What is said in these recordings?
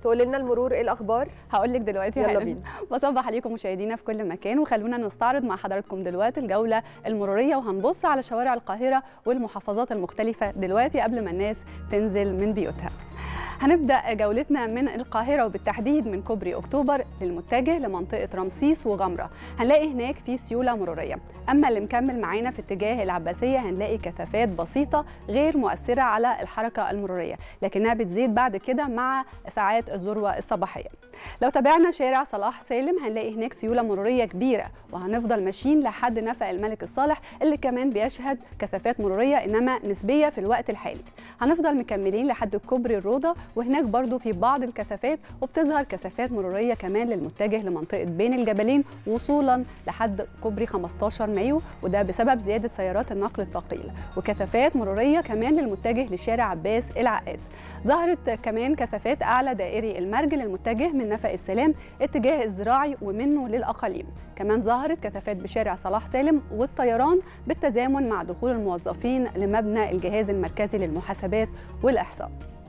تقول لنا المرور ايه الاخبار هقول لك دلوقتي يلا حالا. بينا. بصبح عليكم مشاهدينا في كل مكان وخلونا نستعرض مع حضراتكم دلوقتي الجوله المروريه وهنبص على شوارع القاهره والمحافظات المختلفه دلوقتي قبل ما الناس تنزل من بيوتها هنبدا جولتنا من القاهره وبالتحديد من كوبري اكتوبر للمتجه لمنطقه رمسيس وغمره هنلاقي هناك في سيوله مروريه اما اللي مكمل معانا في اتجاه العباسيه هنلاقي كثافات بسيطه غير مؤثره على الحركه المروريه لكنها بتزيد بعد كده مع ساعات الذروه الصباحيه لو تابعنا شارع صلاح سالم هنلاقي هناك سيوله مروريه كبيره وهنفضل ماشيين لحد نفق الملك الصالح اللي كمان بيشهد كثافات مروريه انما نسبيه في الوقت الحالي هنفضل مكملين لحد كوبري الروضه وهناك برضو في بعض الكثافات وبتظهر كثافات مروريه كمان للمتجه لمنطقه بين الجبلين وصولا لحد كوبري 15 مايو وده بسبب زياده سيارات النقل الثقيل وكثافات مروريه كمان للمتجه لشارع عباس العقاد ظهرت كمان كثافات اعلى دائري المرج للمتجه من نفق السلام اتجاه الزراعي ومنه للاقاليم كمان ظهرت كثافات بشارع صلاح سالم والطيران بالتزامن مع دخول الموظفين لمبنى الجهاز المركزي للمحاسبات والاحصاء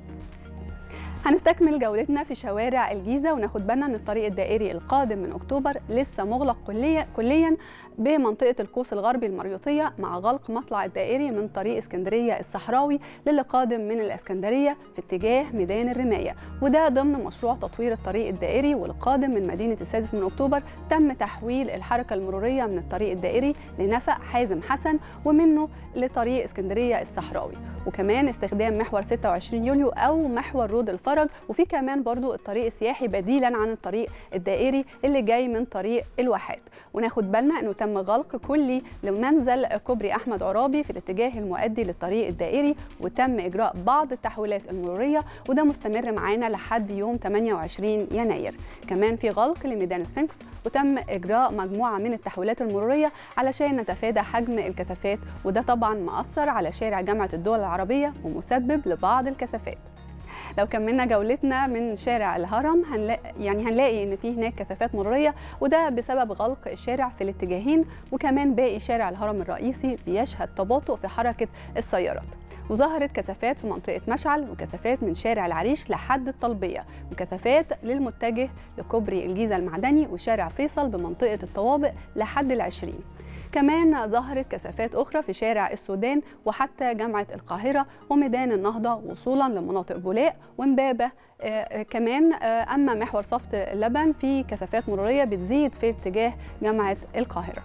هنستكمل جولتنا في شوارع الجيزه وناخد بالنا ان الطريق الدائري القادم من اكتوبر لسه مغلق كليا كليا بمنطقه القوس الغربي المريوطيه مع غلق مطلع الدائري من طريق اسكندريه الصحراوي للي قادم من الاسكندريه في اتجاه ميدان الرمايه وده ضمن مشروع تطوير الطريق الدائري والقادم من مدينه السادس من اكتوبر تم تحويل الحركه المروريه من الطريق الدائري لنفق حازم حسن ومنه لطريق اسكندريه الصحراوي وكمان استخدام محور 26 يوليو او محور رود الفرج وفي كمان برضو الطريق السياحي بديلا عن الطريق الدائري اللي جاي من طريق الواحات وناخد بالنا انه تم غلق كلي لمنزل كوبري احمد عرابي في الاتجاه المؤدي للطريق الدائري وتم اجراء بعض التحويلات المروريه وده مستمر معانا لحد يوم 28 يناير كمان في غلق لميدان سفنكس وتم اجراء مجموعه من التحويلات المروريه علشان نتفادى حجم الكثافات وده طبعا مأثر على شارع جامعه الدول العربيه ومسبب لبعض الكثافات لو كملنا جولتنا من شارع الهرم هنلاقي يعني هنلاقي ان في هناك كثافات مروريه وده بسبب غلق الشارع في الاتجاهين وكمان باقي شارع الهرم الرئيسي بيشهد تباطؤ في حركه السيارات وظهرت كثافات في منطقة مشعل وكثافات من شارع العريش لحد الطلبية وكثافات للمتجه لكوبري الجيزة المعدني وشارع فيصل بمنطقة الطوابق لحد العشرين كمان ظهرت كثافات أخرى في شارع السودان وحتى جامعة القاهرة وميدان النهضة وصولا لمناطق بولاق ومبابة آه كمان آه أما محور صفت اللبن في كثافات مرورية بتزيد في اتجاه جامعة القاهرة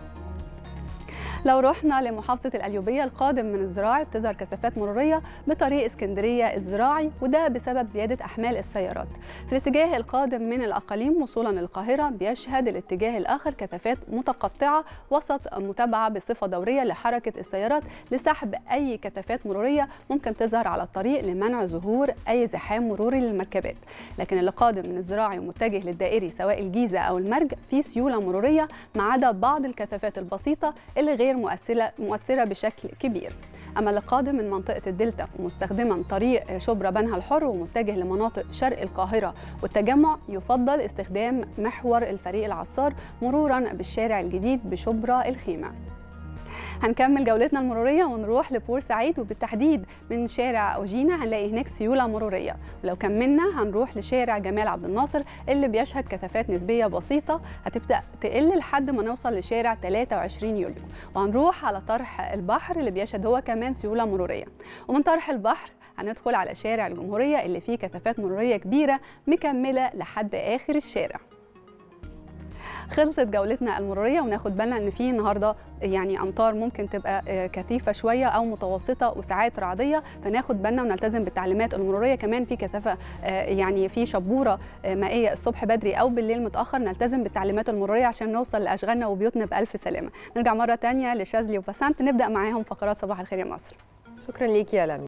لو رحنا لمحافظة القليوبية القادم من الزراعي بتظهر كثافات مرورية بطريق اسكندرية الزراعي وده بسبب زيادة أحمال السيارات في الاتجاه القادم من الأقاليم وصولا للقاهرة بيشهد الاتجاه الآخر كثافات متقطعة وسط متابعة بصفة دورية لحركة السيارات لسحب أي كثافات مرورية ممكن تظهر على الطريق لمنع ظهور أي زحام مروري للمركبات لكن اللي قادم من الزراعي ومتجه للدائري سواء الجيزة أو المرج في سيولة مرورية ما عدا بعض الكثافات البسيطة اللي غير مؤثرة مؤثرة بشكل كبير أما اللي قادم من منطقة الدلتا ومستخدما طريق شبرا بنها الحر ومتجه لمناطق شرق القاهرة والتجمع يفضل استخدام محور الفريق العصار مرورا بالشارع الجديد بشبرا الخيمة هنكمل جولتنا المرورية ونروح لبورسعيد وبالتحديد من شارع أوجينا هنلاقي هناك سيولة مرورية ولو كملنا هنروح لشارع جمال عبد الناصر اللي بيشهد كثافات نسبية بسيطة هتبدأ تقل لحد ما نوصل لشارع 23 يوليو وهنروح على طرح البحر اللي بيشهد هو كمان سيولة مرورية ومن طرح البحر هندخل على شارع الجمهورية اللي فيه كثافات مرورية كبيرة مكملة لحد آخر الشارع خلصت جولتنا المروريه وناخد بالنا ان في النهارده يعني امطار ممكن تبقى كثيفه شويه او متوسطه وساعات رعديه فناخد بالنا ونلتزم بالتعليمات المروريه كمان في كثافه يعني في شبوره مائيه الصبح بدري او بالليل متاخر نلتزم بالتعليمات المروريه عشان نوصل لاشغالنا وبيوتنا بالف سلامه نرجع مره ثانيه لشاذلي وبسنت نبدا معاهم فقرات صباح الخير يا مصر شكرا ليكي يا لمي